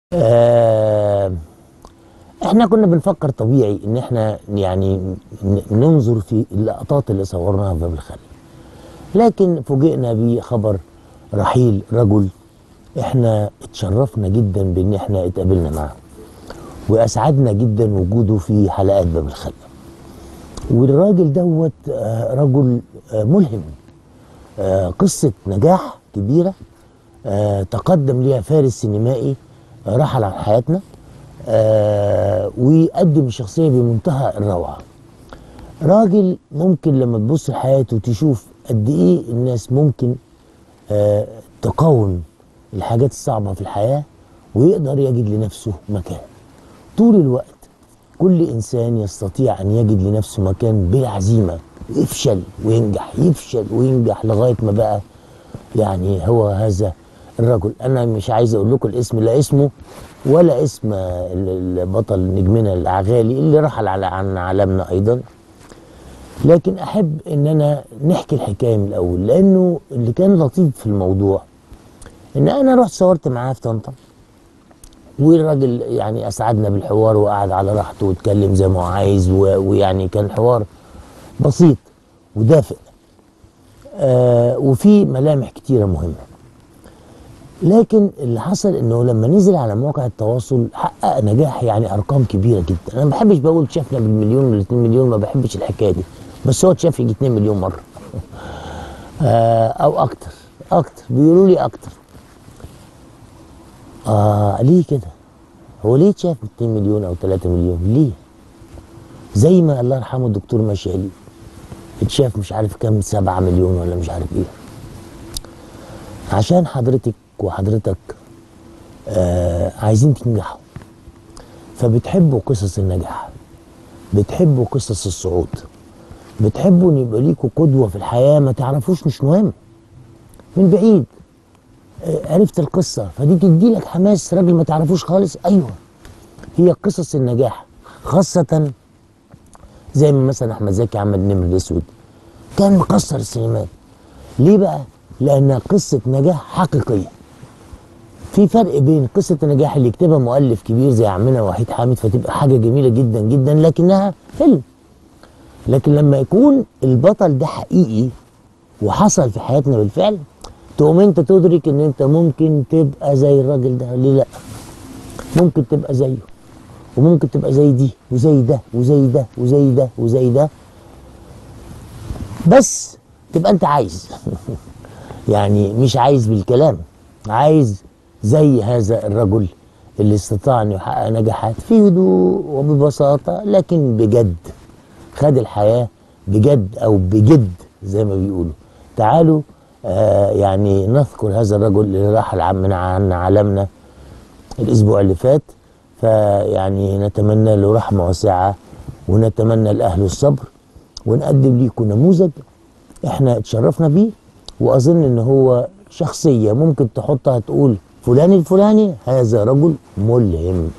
آه احنا كنا بنفكر طبيعي ان احنا يعني ن- ننظر في اللقطات اللي صورناها في باب الخل لكن فوجئنا بخبر رحيل رجل احنا اتشرفنا جدا بان احنا اتقابلنا معاه واسعدنا جدا وجوده في حلقات باب الخل والراجل دوت آه، رجل آه، ملهم آه، قصة نجاح كبيرة آه، تقدم ليها فارس سينمائي آه، رحل عن حياتنا آه، ويقدم الشخصية بمنتهى الروعة راجل ممكن لما تبص لحياته تشوف قد ايه الناس ممكن آه، تقاوم الحاجات الصعبة في الحياة ويقدر يجد لنفسه مكان طول الوقت كل إنسان يستطيع أن يجد لنفسه مكان بالعزيمة يفشل وينجح يفشل وينجح لغاية ما بقى يعني هو هذا الرجل أنا مش عايز أقول لكم الاسم لا اسمه ولا اسم ال- البطل نجمنا العغالي اللي رحل على عن عالمنا أيضا لكن أحب إن أنا نحكي الحكاية من الأول لأنه اللي كان لطيف في الموضوع إن أنا رحت صورت معاه في طنطا والراجل يعني اسعدنا بالحوار وقعد على راحته واتكلم زي ما هو عايز و- ويعني كان حوار بسيط ودافئ آه وفي ملامح كتيره مهمه لكن اللي حصل انه لما نزل على مواقع التواصل حقق نجاح يعني ارقام كبيره جدا انا ما بحبش بقول شافنا بالمليون ولا 2 مليون ما بحبش الحكايه دي بس هو اتشاف يجي 2 مليون مره آه او اكتر اكتر بيقولوا لي اكتر آه ليه كده؟ هو ليه اتشاف ب 2 مليون او 3 مليون؟ ليه؟ زي ما الله يرحمه الدكتور مشالي اتشاف مش عارف كام 7 مليون ولا مش عارف ايه. عشان حضرتك وحضرتك آه عايزين تنجحوا فبتحبوا قصص النجاح بتحبوا قصص الصعود بتحبوا ان يبقى ليكوا قدوه في الحياه ما تعرفوش مش مهم من بعيد آه، عرفت القصه فدي تدي لك حماس راجل ما تعرفوش خالص ايوه هي قصص النجاح خاصه زي ما مثلا احمد زكي عمل نمر الاسود كان مكسر السينمات ليه بقى لانها قصه نجاح حقيقيه في فرق بين قصه النجاح اللي يكتبها مؤلف كبير زي عمنا وحيد حامد فتبقى حاجه جميله جدا جدا لكنها فيلم لكن لما يكون البطل ده حقيقي وحصل في حياتنا بالفعل تقوم انت تدرك ان انت ممكن تبقى زي الراجل ده ليه لا ممكن تبقى زيه وممكن تبقى زي دي وزي ده وزي ده وزي ده وزي ده بس تبقى انت عايز يعني مش عايز بالكلام عايز زي هذا الرجل اللي استطاع انه يحقق نجاحات في هدوء وببساطه لكن بجد خد الحياه بجد او بجد زي ما بيقولوا تعالوا آه يعني نذكر هذا الرجل اللي رحل عن عن عالمنا الاسبوع اللي فات فيعني نتمنى له رحمه واسعه ونتمنى لاهله الصبر ونقدم ليكم نموذج احنا اتشرفنا بيه واظن ان هو شخصيه ممكن تحطها تقول فلان الفلاني هذا رجل ملهم